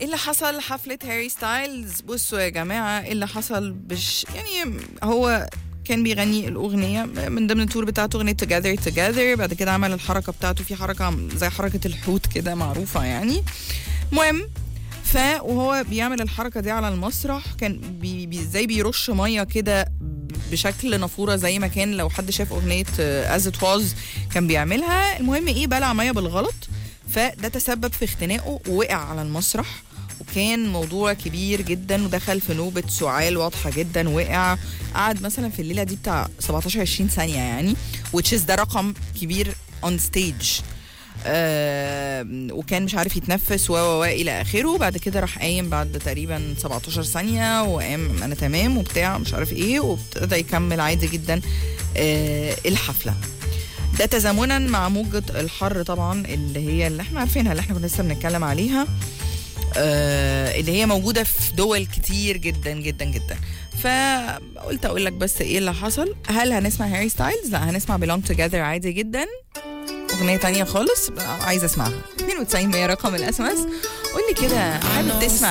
ايه اللي حصل حفلة هاري ستايلز بصوا يا جماعة ايه اللي حصل بش يعني هو كان بيغني الأغنية من ضمن التور بتاعته أغنية Together Together بعد كده عمل الحركة بتاعته في حركة زي حركة الحوت كده معروفة يعني المهم ف وهو بيعمل الحركة دي على المسرح كان بي بي زي بيرش مية كده بشكل نافورة زي ما كان لو حد شاف أغنية As It Was كان بيعملها المهم ايه بلع مية بالغلط فده تسبب في اختناقه ووقع على المسرح وكان موضوع كبير جدا ودخل في نوبة سعال واضحة جدا وقع قعد مثلا في الليلة دي بتاع 17 20 ثانية يعني which is ده رقم كبير on stage آه وكان مش عارف يتنفس و و الى اخره بعد كده راح قايم بعد تقريبا 17 ثانيه وقام انا تمام وبتاع مش عارف ايه وابتدى يكمل عادي جدا آه الحفله ده تزامنا مع موجة الحر طبعا اللي هي اللي احنا عارفينها اللي احنا كنا لسه بنتكلم عليها آه اللي هي موجودة في دول كتير جدا جدا جدا فقلت اقول لك بس ايه اللي حصل هل هنسمع هاري ستايلز لا هنسمع belong together عادي جدا اغنية تانية خالص عايزة اسمعها 92 رقم الاس ام اس قول لي كده حابب تسمع